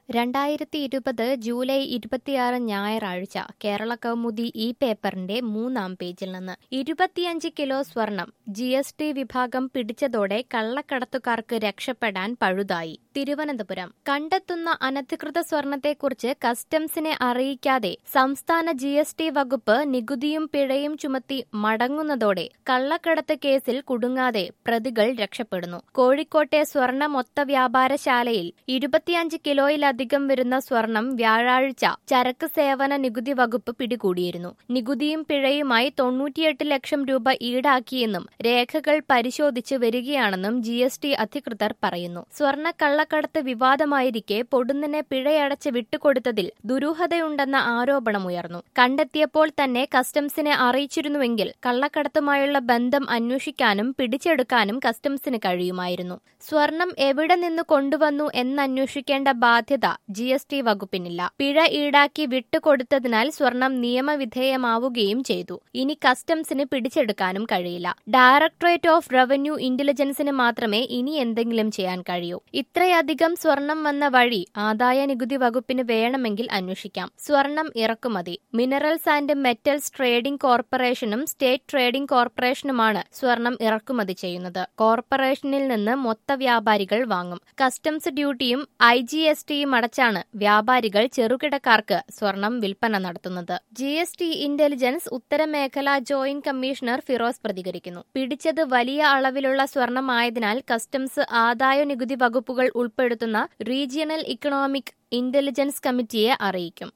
രണ്ടായിരത്തി ഇരുപത് ജൂലൈ ഇരുപത്തിയാറ് ഞായറാഴ്ച കേരള കൗമുദി ഈ പേപ്പറിന്റെ മൂന്നാം പേജിൽ നിന്ന് ഇരുപത്തിയഞ്ച് കിലോ സ്വർണം ജി എസ് ടി വിഭാഗം പിടിച്ചതോടെ കള്ളക്കടത്തുകാർക്ക് രക്ഷപ്പെടാൻ പഴുതായി തിരുവനന്തപുരം കണ്ടെത്തുന്ന അനധികൃത സ്വർണത്തെക്കുറിച്ച് കസ്റ്റംസിനെ അറിയിക്കാതെ സംസ്ഥാന ജി എസ് ടി വകുപ്പ് നികുതിയും പിഴയും ചുമത്തി മടങ്ങുന്നതോടെ കള്ളക്കടത്ത് കേസിൽ കുടുങ്ങാതെ പ്രതികൾ രക്ഷപ്പെടുന്നു കോഴിക്കോട്ടെ സ്വർണ്ണ മൊത്ത വ്യാപാരശാലയിൽ ഇരുപത്തിയഞ്ച് കിലോയിലധികം വരുന്ന സ്വർണം വ്യാഴാഴ്ച ചരക്ക് സേവന നികുതി വകുപ്പ് പിടികൂടിയിരുന്നു നികുതിയും പിഴയുമായി തൊണ്ണൂറ്റിയെട്ട് ലക്ഷം രൂപ ഈടാക്കിയെന്നും രേഖകൾ പരിശോധിച്ച് വരികയാണെന്നും ജി എസ് ടി അധികൃതർ പറയുന്നു സ്വർണ്ണ കള്ളക്കടത്ത് വിവാദമായിരിക്കെ പൊടുന്നിനെ പിഴയടച്ച് വിട്ടുകൊടുത്തതിൽ ദുരൂഹതയുണ്ടെന്ന ആരോപണമുയർന്നു കണ്ടെത്തിയപ്പോൾ തന്നെ കസ്റ്റംസിനെ അറിയിച്ചിരുന്നുവെങ്കിൽ കള്ളക്കടത്തുമായുള്ള ബന്ധം അന്വേഷിക്കാനും പിടിച്ചെടുക്കാനും കസ്റ്റംസിന് കഴിയുമായിരുന്നു സ്വർണം എവിടെ നിന്ന് കൊണ്ടുവന്നു എന്നന്വേഷിക്കേണ്ട ബാധ്യത ജി എസ് ടി വകുപ്പിനില്ല പിഴ ഈടാക്കി വിട്ടുകൊടുത്തതിനാൽ സ്വർണം നിയമവിധേയമാവുകയും ചെയ്തു ഇനി കസ്റ്റംസിന് പിടിച്ചെടുക്കാനും കഴിയില്ല ഡയറക്ടറേറ്റ് ഓഫ് റവന്യൂ ഇന്റലിജൻസിന് മാത്രമേ ഇനി എന്തെങ്കിലും ചെയ്യാൻ കഴിയൂ ഇത്രയധികം സ്വർണം വന്ന വഴി ആദായ നികുതി വകുപ്പിന് വേണമെങ്കിൽ അന്വേഷിക്കാം സ്വർണം ഇറക്കുമതി മിനറൽസ് ആൻഡ് മെറ്റൽസ് ട്രേഡിംഗ് കോർപ്പറേഷനും സ്റ്റേറ്റ് ട്രേഡിംഗ് കോർപ്പറേഷനുമാണ് സ്വർണം ഇറക്കുമതി ചെയ്യുന്നത് കോർപ്പറേഷനിൽ നിന്ന് മൊത്ത വ്യാപാരികൾ വാങ്ങും കസ്റ്റംസ് ഡ്യൂട്ടിയും ഐ ജി എസ് ടിയും അടച്ചാണ് വ്യാപാരികൾ ചെറുകിടക്കാർക്ക് സ്വർണം വിൽപ്പന നടത്തുന്നത് ജി എസ് ടി ഇന്റലിജൻസ് ഉത്തരമേഖല ജോയിന്റ് കമ്മീഷണർ ഫിറോസ് പ്രതികരിക്കുന്നു പിടിച്ചത് വലിയ അളവിലുള്ള സ്വർണമായതിനാൽ കസ്റ്റംസ് ആദായ നികുതി വകുപ്പുകൾ ഉൾപ്പെടുത്തുന്ന റീജിയണൽ ഇക്കണോമിക് ഇന്റലിജൻസ് കമ്മിറ്റിയെ അറിയിക്കും